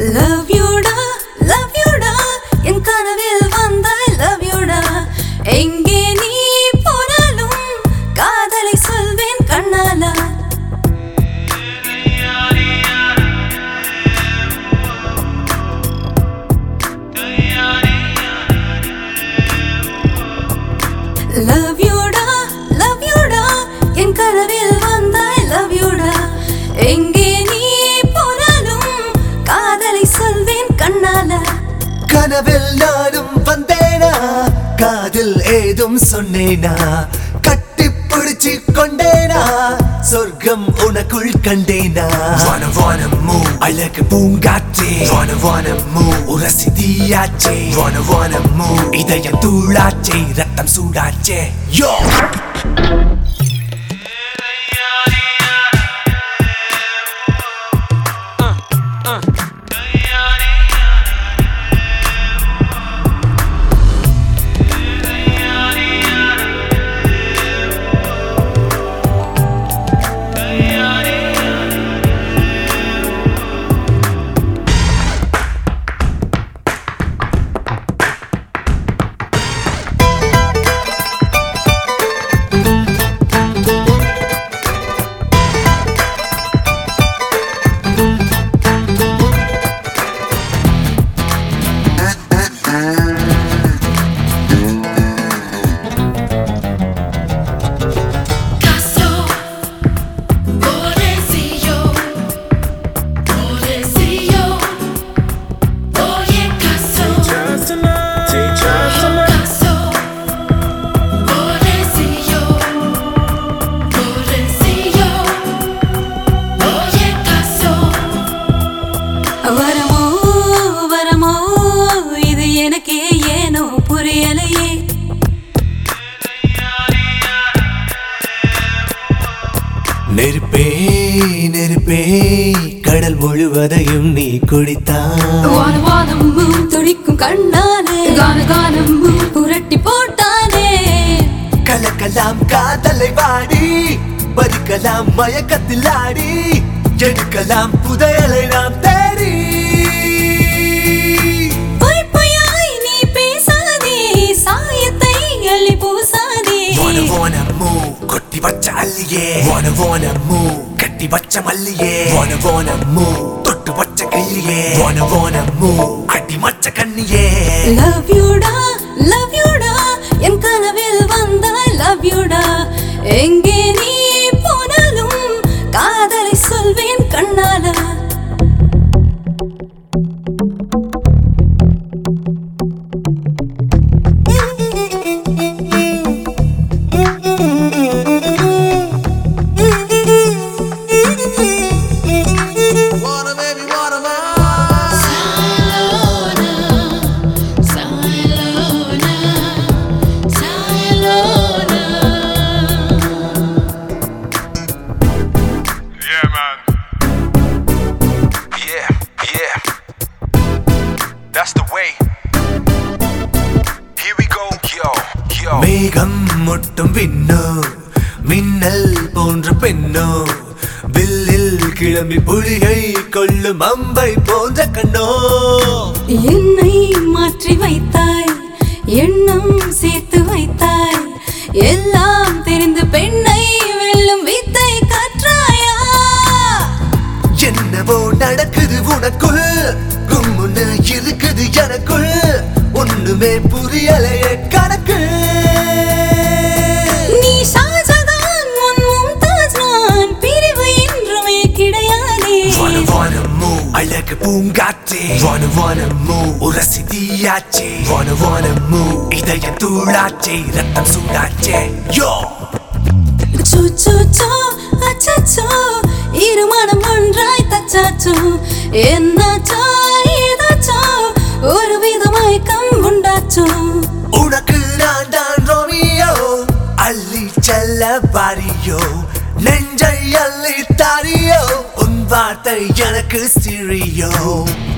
Love யூடா love யூடா என் கனவில் வந்தாய் love யூடா எங்கே நீ போனாலும் காதலை சொல்வேன் கண்ணாலா லவ் யூடா லவ் யூடா என் கனவில் வந்தாய் லவ் யூடா எங்கே நீ போனாலும் காதலை சொல்வேன் கண்ணாலா கனவில் நானும் வந்தேனா காதில் ஏதும் சொன்னேனா கட்டி பிடிச்சு கொண்டேனா சொர்க்கம் உனக்குள் கண்டேனா வான வானமோ அழகு பூங்காற்றே வான வானமோ உரசி தீயாச்சே வான வானமோ இதயம் தூளாச்சே ரத்தம் சூடாச்சே யோ Caso, pobrecillo, pobrecillo, oye caso, caso, pobrecillo, pobrecillo, oye caso. வரமோ வரமோ இது எனக்கே ஏனோ புரியலையே நெருப்பே நெருப்பே கடல் முழுவதையும் நீ குடித்தான் வான வானமும் துடிக்கும் கண்ணாலே கான கானமும் புரட்டி போட்டானே கலக்கலாம் காதலை வாடி பறிக்கலாம் மயக்கத்தில் ஆடி எடுக்கலாம் புதையலை நாம் தேடி பொய் பொய்யாய் நீ பேசாதே சாயத்தை அள்ளி பூசாதே வான வானமோ கொட்டி வச்ச அள்ளியே வான வானமோ கட்டி வச்ச மல்லியே வான வானமோ தொட்டு வச்ச கையிலே வான வானமோ அடி மச்ச கண்ணியே லவ் யூடா லவ் யூடா என் கனவில் வந்தாய் லவ் யூடா எங்கே நீ போனாலும் காதலை சொல்வேன் கண்ணாலா Yeah, man. Yeah, yeah. That's the way. Here we go, yo, yo. மேகம் முட்டும் பின்னோ மின்னல் போன்ற பெண்ணோ வில்லில் கிளம்பி புலியை கொள்ளும் அம்பை போன்ற கண்ணோ என்னை மாற்றி வைத்தாய் எண்ணம் சேர்த்து வைத்தாய் எல்லாம் தெரிந்து பெண்ணை வெல்லும் வித்தை கற்றாயா என்னவோ நடக்குது உனக்குள் கும்முன்னு இருக்குது எனக்குள் ஒண்ணுமே புரியலையே கணக்கு நீ ஷாஜகான் உன் மும்தாஜ் நான் பிரிவு என்றுமே கிடையாதே வான வானமோ அழகு பூங்காற்றே வான வானமோ உரசி தீயாச்சே வான வானமோ இதயம் தூளாச்சே ரத்தம் சூடாச்சே யோ சோ சோ சோ அச்சச்சோ இருமனம் ஒன்றாய் தச்சாச்சோ என்னாச்சோ ஏதாச்சோ ஒரு வித மயக்கம் உண்டாச்சோ உனக்கு நான் தான் ரோமியோ அள்ளி செல்ல பாரியோ நெஞ்சை அள்ளி தாரியோ உன் வார்த்தை எனக்கு சிறியோ